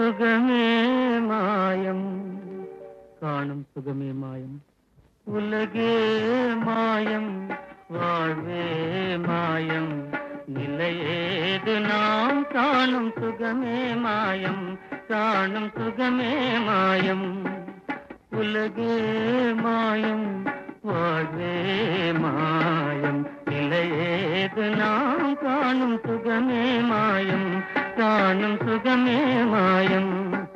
சுகமே மாயம் காணும் சுகமே மாயம் உலகே மாயம் வாழ்வே மாயம் நிலையேது நாம் காணும் சுகமே மாயம் காணும் சுகமே மாயம் உலகே மாயம் வாழ்வே மாயம் நிலையேது நாம் காணும் சுகமே மாயம் காணும் சுகமே மாயம்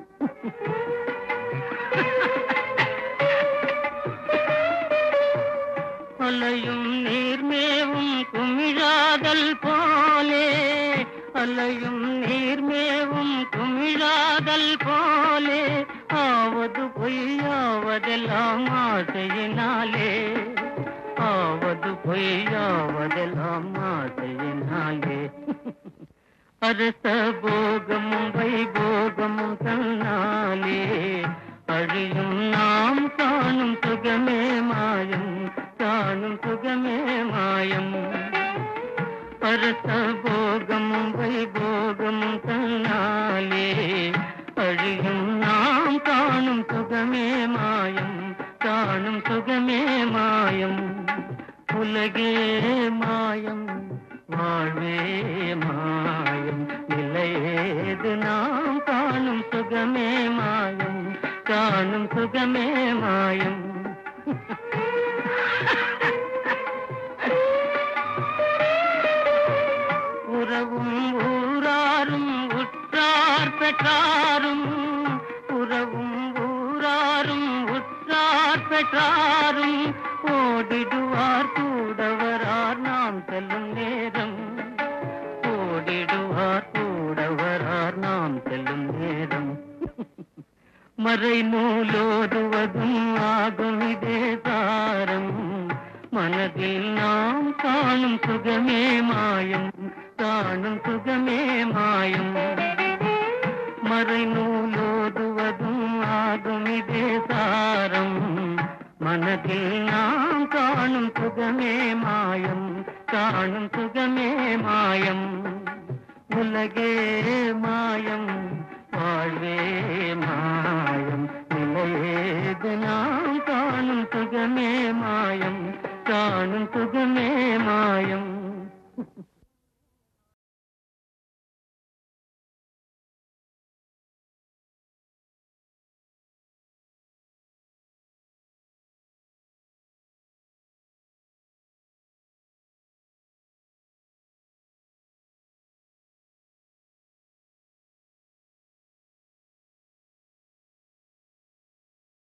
அலையும் நீர்மேவும் குமிழாதல் போலே அலையும் நீர்மேவும் குமிழாதல் போலே ஆவது பொய்யாவதெல்லாம் ஆசையினாலே ஆவது பொய்யாவதெல்லாம் ஆசையினாலே அரச போகமும் வைபோகமும் தன்னாலே அழியும் நாம் காணும் சுகமே மாயம் காணும் சுகமே மாயம் அரச போகமும் வைபோகமும் தன்னாலே அழியும் நாம் காணும் சுகமே மாயம் காணும் சுகமே மாயம் உலகே மாயம் வாழ்வே மாயம் நிலையேது நாம் காணும் சுகமே மாயம் காணும் சுகமே மாயம் உறவும் ஊராரும் உற்றார் பெற்றாரும் உறவும் ஊராரும் உற்றார் பெற்றாரும் ஓடிடுவார் கூடவரார் நாம் செல்லும் நேரம் ஓடிடுவார் கூடவரார் நாம் செல்லும் நேரம் மறை நூலோதுவதும் ஆகும் இதே சாரம் மனதில் நாம் காணும் சுகமே மாயம் காணும் சுகமே மாயம் மறை நூலோதுவதும் ஆகும் இதே சாரம் மனதில் நாம் காணும் சுகமே மாயம் காணும் சுகமே மாயம் உலகே மாயம் வாழ்வே மாயம் நிலையேது நாம் காணும் சுகமே மாயம் காணும் சுகமே மாயம்